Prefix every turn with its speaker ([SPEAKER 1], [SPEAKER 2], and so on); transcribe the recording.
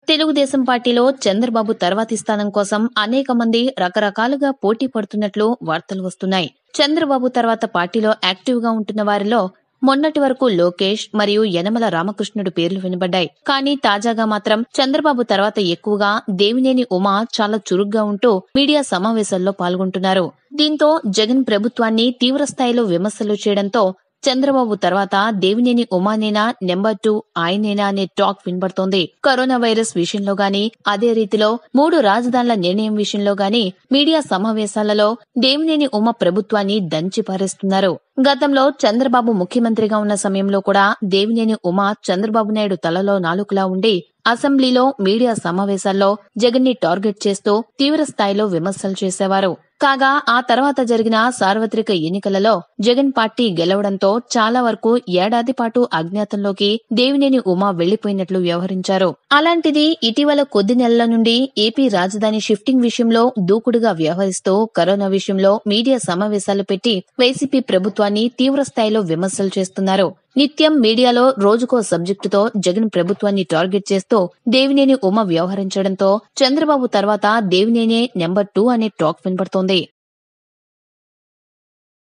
[SPEAKER 1] తెలుగుదేశం పార్టీలో చంద్రబాబు తర్వాతి స్థానం కోసం అనేక మంది రకరకాలుగా పోటీ పడుతున్నట్లు వార్తలు వస్తున్నాయి చంద్రబాబు తర్వాత పార్టీలో యాక్టివ్ గా ఉంటున్న వారిలో మొన్నటి వరకు లోకేష్ మరియు యనమల రామకృష్ణుడు పేర్లు వినబడ్డాయి కానీ తాజాగా మాత్రం చంద్రబాబు తర్వాత ఎక్కువగా దేవినేని ఉమా చాలా చురుగ్గా ఉంటూ మీడియా సమావేశాల్లో పాల్గొంటున్నారు దీంతో జగన్ ప్రభుత్వాన్ని తీవ్ర స్థాయిలో విమర్శలు చేయడంతో చంద్రబాబు తర్వాత దేవినేని ఉమానేనా నెంబర్ టూ ఆయనేనా అనే టాక్ వినబడుతోంది కరోనా వైరస్ విషయంలో గాని అదే రీతిలో మూడు రాజధానుల నిర్ణయం విషయంలో గాని మీడియా సమావేశాలలో దేవినేని ఉమ ప్రభుత్వాన్ని దంచి పారేస్తున్నారు గతంలో చంద్రబాబు ముఖ్యమంత్రిగా ఉన్న సమయంలో కూడా దేవినేని ఉమ చంద్రబాబు నాయుడు తలలో నాలుకలా ఉండి అసెంబ్లీలో మీడియా సమావేశాల్లో జగన్ ని టార్గెట్ చేస్తూ తీవ్ర స్థాయిలో విమర్శలు చేసేవారు కాగా ఆ తర్వాత జరిగిన సార్వత్రిక ఎన్నికలలో జగన్ పార్టీ గెలవడంతో చాలా వరకు ఏడాది పాటు అజ్ఞాతంలోకి దేవినేని ఉమా వెళ్లిపోయినట్లు వ్యవహరించారు అలాంటిది ఇటీవల కొద్ది నెలల నుండి ఏపీ రాజధాని షిఫ్టింగ్ విషయంలో దూకుడుగా వ్యవహరిస్తూ కరోనా విషయంలో మీడియా సమావేశాలు పెట్టి వైసీపీ ప్రభుత్వాన్ని తీవ్ర స్థాయిలో విమర్శలు చేస్తున్నారు నిత్యం మీడియాలో రోజుకో సబ్జెక్టుతో జగన్ ప్రభుత్వాన్ని టార్గెట్ చేస్తూ దేవినేని ఉమ వ్యవహరించడంతో చంద్రబాబు తర్వాత దేవినేనే నెంబర్ టూ అనే టాక్ వినపడుతోంది